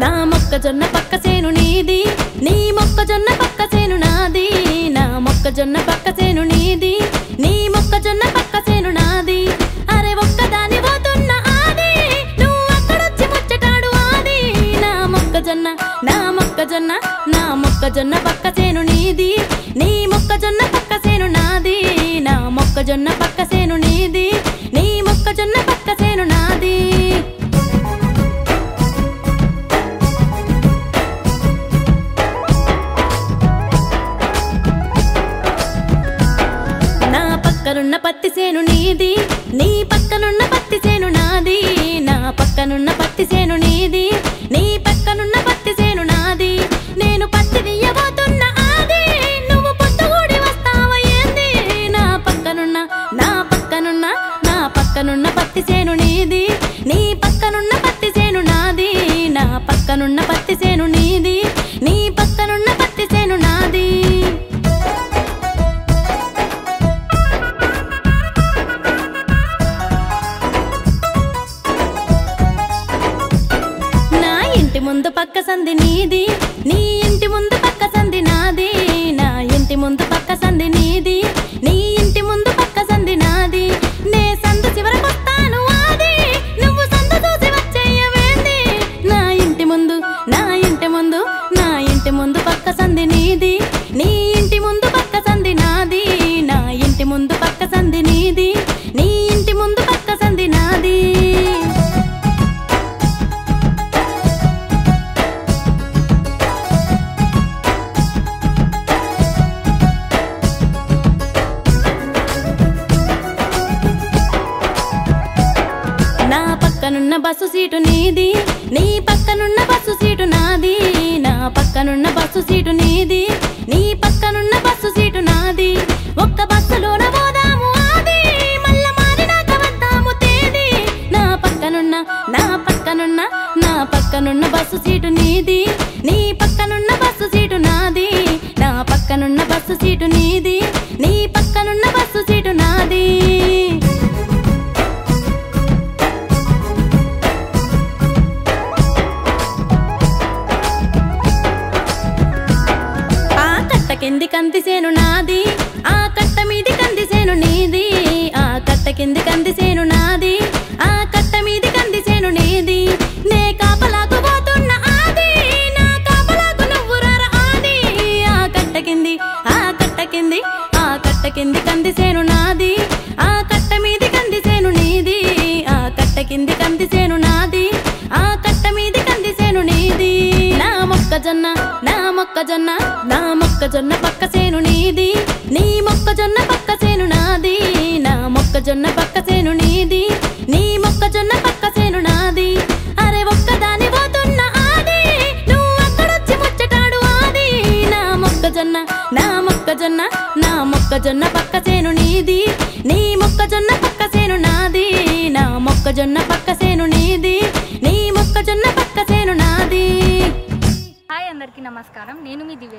నా మొక్కజొన్న పక్క చేను నీది నీ మొక్కజొన్న పక్క చేను నాది నా మొక్కజొన్న పక్క చేను నీది నీ మొక్కజొన్న పక్క చేను నాది అరే ఒక్కదాని పోతున్న ఆది నువ్వు అక్కడొచ్చి ముచ్చటాడు ఆది నా మొక్కజొన్న నా మొక్కజొన్న నా మొక్కజొన్న పక్క చేను నీది నీ మొక్కజొన్న పక్క చేను నాది నా మొక్కజొన్న పక్క చేను నీది నీ మొక్కజొన్న పక్క చేను నాది నా పక్కనున్న పత్తి చేను నీది నీ పక్కనున్న పత్తి చేను నాది నా పక్కనున్న పత్తి చేను నీది నీ పక్కనున్న పత్తి చేను నాది నేను పత్తి తీయబోతున్న ఆది నువ్వు పొత్తుగూడి వస్తావా ఏంది నా పక్కనున్న నా పక్కనున్న నా పక్కనున్న పత్తి చేను నీది నీ పక్కనున్న పత్తి చేను నాది నా పక్కనున్న పత్తి చేను నీది నీ పక్కనున్న పత్తి చేను నాది నా ఇంటి ముందు పక్క సంది నీది నీ ఇంటి ముందు పక్క సంది నాది నా ఇంటి ముందు పక్క సంది నీది నీ ఇంటి ముందు పక్క సంది నాది నే సందు చివరకొస్తాను ఆది నువ్వు సందు చూసి వచ్చేయవేంది నా ఇంటి ముందు నా ఇంటి ముందు నా ఇంటి ముందు పక్క సంది నీది నీ ఇంటి ముందు పక్క సంది నాది నా ఇంటి ముందు పక్క సంది నీది నీ ఇంటి ముందు పక్క సంది నాది నా పక్కనున్న బస్సు సీటు నీది నీ పక్కనున్న బస్సు సీటు నాది నా పక్కనున్న బస్సు సీటు నీది నీ పక్కనున్న బస్సు సీటు నాది ఒక్క బస్సులోన పోదాము ఆది మల్ల మారినాక వద్దాము తేది నా పక్కనున్న నా పక్కనున్న నా పక్కనున్న బస్సు సీటు నీది నీ పక్కనున్న బస్సు సీటు నాది నా పక్కనున్న బస్సు సీటు నీది నీ పక్కనున్న బస్సు సీటు నాది ఆ కట్ట కింది కందిసేను నాది ఆ కట్ట మీది కందిసేను నీది ఆ కట్ట కింది కందిసేను నాది ఆ కట్ట మీది కందిసేను నీది నే కాపలాకు పోతున్న ఆది నా కాపలాకు నువ్వు రారా ఆది ఆ కట్ట కింది ఆ కట్ట కింది ఆ కట్ట కింది కందిసేను నాది ఆ కట్ట మీది కందిసేను నీది ఆ కట్ట కింది కందిసేను నాది ఆ కట్ట మీది కందిసేను నీది నా మొక్కజొన్న నా మొక్కజొన్న నా మొక్కజొన్న పక్క చేను నీది నీ మొక్కజొన్న పక్క చేను నాది నా మొక్కజొన్న పక్క చేను నీది నీ మొక్కజొన్న పక్క చేను నాది అరే ఒక్కదాని పోతున్న ఆది నువ్వు అక్కడొచ్చి ముచ్చటాడు ఆది నా మొక్కజొన్న నా మొక్కజొన్న నా మొక్కజొన్న పక్క చేను నీది నీ మొక్కజొన్న పక్క చేను నాది నా మొక్కజొన్న పక్క చేను నీది నీ మొక్కజొన్న పక్క చేను నాది హాయ్ అందరికీ నమస్కారం నేను మీ దివ్య